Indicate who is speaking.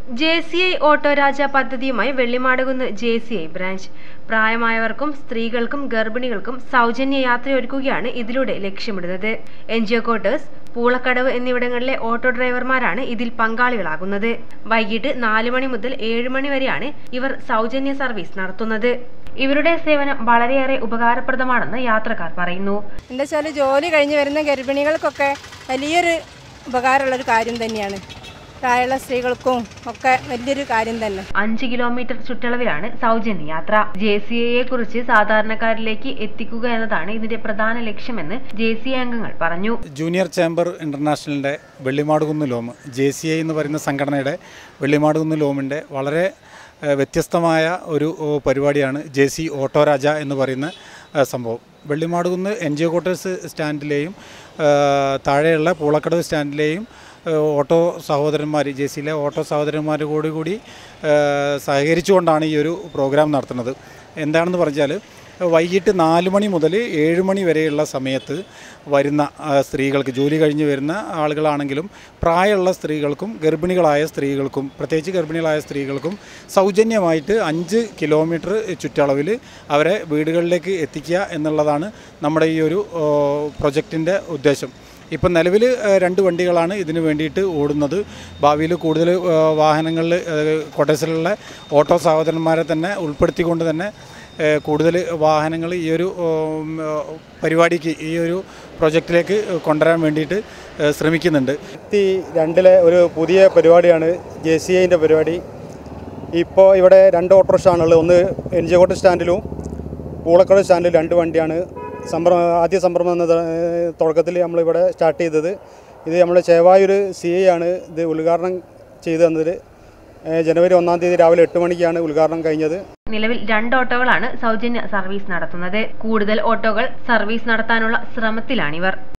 Speaker 1: J C I auto Raja പദ്ധതിയുമായി Vellimadukunnu J C I branch പ്രായമായവർക്കും സ്ത്രീകൾക്കും ഗർഭിണികൾക്കും സൗജന്യ യാത്രയൊരുക്കുകയാണ് ഇതിലൂടെ ലക്ഷ്യമിടുന്നത് N G O quarters Poolakkadavu എന്നിവിടങ്ങളിലെ ഓട്ടോ ഡ്രൈവർമാരാണ് ഇതിൽ പങ്കാളികളാകുന്നത് വൈകിട്ട് നാല് മണി മുതൽ ഏഴ് മണി വരെയാണ് ഇവർ സൗജന്യ സർവീസ് നടത്തുന്നത് ഇവരുടെ സേവനം വളരെയേറെ ഉപകാരപ്രദമാണെന്ന് യാത്രക്കാർ പറയുന്നു
Speaker 2: എന്താ വെച്ചാൽ ജോലി കഴിഞ്ഞ് വരുന്ന ഗർഭിണികൾക്കൊക്കെ വലിയൊരു ഉപകാരമുള്ളൊരു കാര്യം തന്നെയാണ് പ്രായമുള്ള സ്ത്രീകൾക്കും ഒക്കെ വലിയൊരു കാര്യം തന്നെ
Speaker 1: അഞ്ച് കിലോമീറ്റർ ചുറ്റളവിലാണ് സൗജന്യ യാത്ര ജെ സി ഐയെ കുറിച്ച് സാധാരണക്കാരിലേക്ക് എത്തിക്കുക എന്നതാണ് ഇതിന്റെ പ്രധാന ലക്ഷ്യമെന്ന് ജെ സി ഐ അംഗങ്ങൾ പറഞ്ഞു
Speaker 3: ജൂനിയർ ചേംബർ ഇൻ്റർനാഷണലിൻ്റെ വെള്ളിമാടുകുന്ന് ലോം ജെ സി ഐ എന്ന് പറയുന്ന സംഘടനയുടെ വെള്ളിമാടുകുന്ന് ലോമിൻ്റെ വളരെ ഏഹ്, വ്യത്യസ്തമായ ഒരു ഓ, പരിപാടിയാണ് ജെ സി ഓട്ടോ രാജ എന്ന് പറയുന്ന ഏഹ്, സംഭവം Vellimadukunnu N G O quarters സ്റ്റാൻഡിലെയും ഏഹ്, താഴെയുള്ള പൂളക്കടവ് സ്റ്റാൻഡിലെയും ഏഹ്, ഓട്ടോ സഹോദരന്മാർ ജെ സിയിലെ ഓട്ടോ സഹോദരന്മാർ കൂടി കൂടി ഏഹ്, സഹകരിച്ചുകൊണ്ടാണ് ഈ ഒരു പ്രോഗ്രാം നടത്തുന്നത് എന്താണെന്ന് പറഞ്ഞാൽ വൈകിട്ട് നാല് മണി മുതൽ ഏഴ് മണി വരെയുള്ള സമയത്ത് വരുന്ന ആ, സ്ത്രീകൾക്ക് ജോലി കഴിഞ്ഞ് വരുന്ന ആളുകളാണെങ്കിലും പ്രായമുള്ള സ്ത്രീകൾക്കും ഗർഭിണികളായ സ്ത്രീകൾക്കും പ്രത്യേകിച്ച് ഗർഭിണികളായ സ്ത്രീകൾക്കും സൗജന്യമായിട്ട് അഞ്ച് കിലോമീറ്റർ ചുറ്റളവിൽ അവരെ വീടുകളിലേക്ക് എത്തിക്കുക എന്നുള്ളതാണ് നമ്മുടെ ഈ ഒരു പ്രൊജക്റ്റിൻ്റെ ഉദ്ദേശം ഇപ്പം നിലവിൽ രണ്ട് വണ്ടികളാണ് ഇതിന് വേണ്ടിയിട്ട് ഓടുന്നത് ഭാവിയിൽ കൂടുതൽ വാഹനങ്ങളിൽ കൊട്ടേഴ്സിലുള്ള ഓട്ടോ സഹോദരന്മാരെ തന്നെ ഉൾപ്പെടുത്തിക്കൊണ്ട് തന്നെ ഏഹ്, കൂടുതൽ വാഹനങ്ങൾ ഈ ഒരു ഉം, ഏഹ്, പരിപാടിക്ക് ഈ ഒരു പ്രൊജക്റ്റിലേക്ക് കൊണ്ടുവരാൻ വേണ്ടിയിട്ട് ഏഹ്, ശ്രമിക്കുന്നുണ്ട്
Speaker 4: രണ്ടായിരത്തി രണ്ടിലെ ഒരു പുതിയ പരിപാടിയാണ് ജെ സി ഐൻ്റെ പരിപാടി ഇപ്പോൾ ഇവിടെ രണ്ട് ഓട്ടോറിക്ഷ ആണുള്ളത് ഒന്ന് എൻ ജി കോട്ട സ്റ്റാൻഡിലും പൂളക്കട സ്റ്റാൻഡിലും രണ്ട് വണ്ടിയാണ് സംരംഭം ആദ്യ സംരംഭം എന്ന തുടക്കത്തിൽ നമ്മളിവിടെ സ്റ്റാർട്ട് ചെയ്തത് ഇത് നമ്മുടെ ചേവായൂർ സി ഐ ആണ് ഇത് ഉദ്ഘാടനം ചെയ്തു തന്നത് ഏഹ് ജനുവരി ഒന്നാം തീയതി രാവിലെ എട്ട് മണിക്കാണ് ഉദ്ഘാടനം കഴിഞ്ഞത്
Speaker 1: നിലവിൽ രണ്ട് ഓട്ടോകളാണ് സൗജന്യ സർവീസ് നടത്തുന്നത് കൂടുതൽ ഓട്ടോകൾ സർവീസ് നടത്താനുള്ള ശ്രമത്തിലാണിവർ